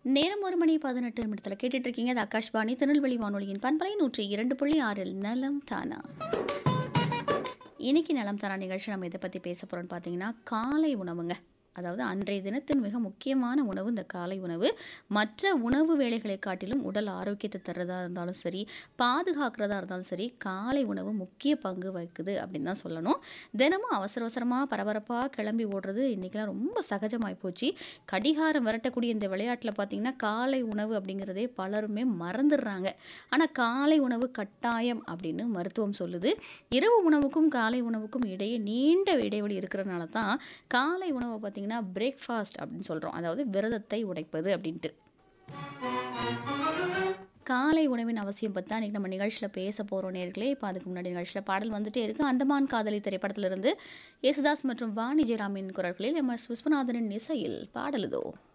நேரம் ஒரு மணி பதினெட்டு நிமிடத்தில் கேட்டுட்டு இருக்கீங்க அது ஆகாஷ்வாணி திருநெல்வேலி வானொலியின் பண்பலை நூற்றி இரண்டு புள்ளி ஆறில் நலம் தானா இன்னைக்கு நலம் தானா நிகழ்ச்சி நம்ம இதை பற்றி பேச போகிறோம்னு பார்த்தீங்கன்னா காலை உணவுங்க அதாவது அன்றைய தினத்தின் மிக முக்கியமான உணவு இந்த காலை உணவு மற்ற உணவு வேலைகளை காட்டிலும் உடல் ஆரோக்கியத்தை தர்றதா இருந்தாலும் சரி பாதுகாக்கிறதா இருந்தாலும் சரி காலை உணவு முக்கிய பங்கு வகிக்குது அப்படின்னு தான் சொல்லணும் தினமும் அவசர அவசரமாக பரபரப்பாக கிளம்பி ஓடுறது இன்றைக்கெல்லாம் ரொம்ப சகஜமாகி போச்சு கடிகாரம் விரட்டக்கூடிய இந்த விளையாட்டில் பார்த்தீங்கன்னா காலை உணவு அப்படிங்கிறதே பலருமே மறந்துடுறாங்க ஆனால் காலை உணவு கட்டாயம் அப்படின்னு மருத்துவம் சொல்லுது இரவு உணவுக்கும் காலை உணவுக்கும் இடையே நீண்ட இடைவெளி இருக்கிறனால தான் காலை உணவை பார்த்தீங்கன்னா பிரேக்ஃபாஸ்ட் அப்படின்னு சொல்கிறோம் அதாவது விரதத்தை உடைப்பது அப்படின்ட்டு காலை உணவின் அவசியம் பற்றி தான் இன்றைக்கி நம்ம நிகழ்ச்சியில் பேச போகிறோம் நேர்களே இப்போ அதுக்கு முன்னாடி நிகழ்ச்சியில் பாடல் வந்துட்டே இருக்குது அந்தமான் காதலி திரைப்படத்திலிருந்து யேசுதாஸ் மற்றும் வாணி ஜெயராமின் குரல்களில் எம் எஸ் விஸ்வநாதனின் இசையில் பாடலுதோ